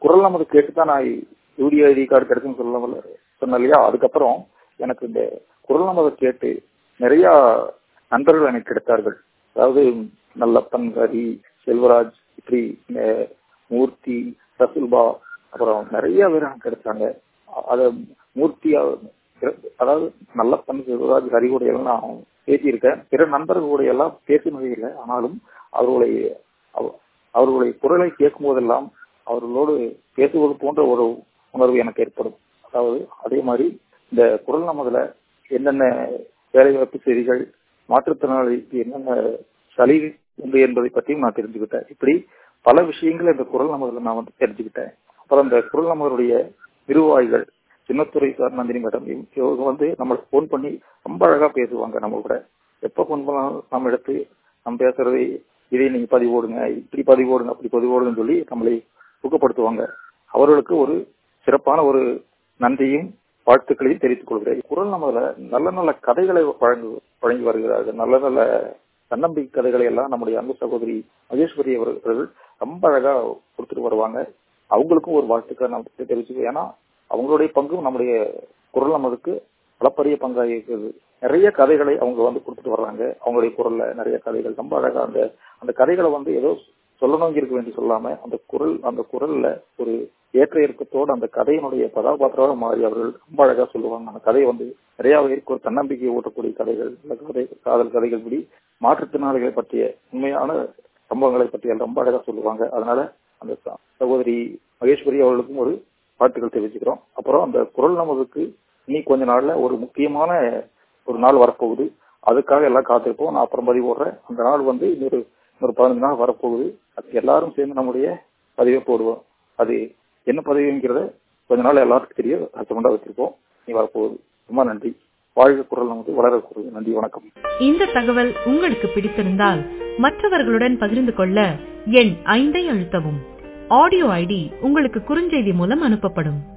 குரல் நமது கேட்டு தான் நான் யூடிஐ ஐடி கார்டு கிடைச்சுன்னு சொல்ல சொன்னேன் இல்லையா அதுக்கப்புறம் எனக்கு இந்த குரல் நமதை கேட்டு நிறைய நண்பர்கள் எனக்கு கிடைத்தார்கள் அதாவது நல்லப்பன் ஹரி செல்வராஜ் இப்படி மூர்த்தி ரசுல்பா அப்புறம் நிறைய பேர் எனக்கு கிடைச்சாங்க அத மூர்த்தி அதாவது நல்லப்பன் செல்வராஜ் ஹரி கூட எல்லாம் நான் பேசியிருக்கேன் பிற நண்பர்கள் கூட எல்லாம் பேசினதே இல்லை ஆனாலும் அவர்களுடைய அவர்களுடைய குரலை கேட்கும் போதெல்லாம் அவர்களோடு பேசுவது போன்ற ஒரு உணர்வு எனக்கு ஏற்படும் அதாவது அதே மாதிரி இந்த குரல் நமதுல என்னென்ன வேலைவாய்ப்பு செய்திகள் மாற்றுத்திறனாளிக்கு என்னென்ன சலுகை உண்டு என்பதை பற்றியும் நான் தெரிஞ்சுக்கிட்டேன் இப்படி பல விஷயங்கள் இந்த குரல் நமதுல நான் வந்து தெரிஞ்சுக்கிட்டேன் அப்புறம் இந்த குரல் நமதுடைய நிர்வாகிகள் சின்னத்துறை சார் நந்தினி மேடம் இவங்க வந்து நம்மளுக்கு போன் பண்ணி ரொம்ப அழகா பேசுவாங்க நம்ம கூட எப்ப போன் பண்ணாலும் நம்ம எடுத்து நம்ம பேசுறதை இதை நீங்க பதிவோடுங்க இப்படி பதிவோடுங்க அப்படி பதிவோடுங்கன்னு சொல்லி நம்மளை ஊக்கப்படுத்துவாங்க அவர்களுக்கு ஒரு சிறப்பான ஒரு நன்றியும் வாழ்த்துக்களையும் தெரிவித்துக் கொள்கிறேன் குரல் நம்மள நல்ல நல்ல கதைகளை வழங்கு வழங்கி வருகிறார்கள் நல்ல நல்ல தன்னம்பிக்கை கதைகளை எல்லாம் நம்முடைய அன்பு சகோதரி மகேஸ்வரி அவர்கள் ரொம்ப அழகா கொடுத்துட்டு வருவாங்க அவங்களுக்கும் ஒரு வாழ்த்துக்களை நான் தெரிவிச்சுக்கோ ஏன்னா அவங்களுடைய பங்கும் நம்முடைய குரல் நமதுக்கு அளப்பரிய பங்காக இருக்குது நிறைய கதைகளை அவங்க வந்து கொடுத்துட்டு வர்றாங்க அவங்களுடைய குரல்ல நிறைய கதைகள் ரொம்ப அழகா அந்த அந்த கதைகளை வந்து ஏதோ சொல்லணும் இருக்க வேண்டி சொல்லாம அந்த குரல் அந்த குரல்ல ஒரு ஏற்ற இறக்கத்தோடு அந்த கதையினுடைய கதாபாத்திரமாக மாறி அவர்கள் ரொம்ப அழகா சொல்லுவாங்க அந்த கதையை வந்து நிறைய பேருக்கு ஒரு தன்னம்பிக்கை ஊட்டக்கூடிய கதைகள் கதை காதல் கதைகள் படி மாற்றுத்திறனாளிகளை பற்றிய உண்மையான சம்பவங்களை பற்றி ரொம்ப அழகா சொல்லுவாங்க அதனால அந்த சகோதரி மகேஸ்வரி அவர்களுக்கும் ஒரு வாழ்த்துக்கள் தெரிவிச்சுக்கிறோம் அப்புறம் அந்த குரல் நமதுக்கு இனி கொஞ்ச நாள்ல ஒரு முக்கியமான ஒரு நாள் வரப்போகுது அதுக்காக எல்லாம் காத்திருப்போம் நான் அப்புறம் பதிவு போடுறேன் அந்த நாள் வந்து இன்னொரு இன்னொரு பதினஞ்சு நாள் வரப்போகுது அதுக்கு எல்லாரும் சேர்ந்து நம்முடைய பதிவை போடுவோம் அது என்ன பதவிங்கிறத கொஞ்ச நாள் எல்லாருக்கும் தெரியும் அச்சமண்டா வச்சிருக்கோம் நீ வரப்போகுது ரொம்ப நன்றி வாழ்க குரல் நமக்கு வளர குரல் நன்றி வணக்கம் இந்த தகவல் உங்களுக்கு பிடித்திருந்தால் மற்றவர்களுடன் பகிர்ந்து கொள்ள எண் ஐந்தை அழுத்தவும் ஆடியோ ஐடி உங்களுக்கு குறுஞ்செய்தி மூலம் அனுப்பப்படும்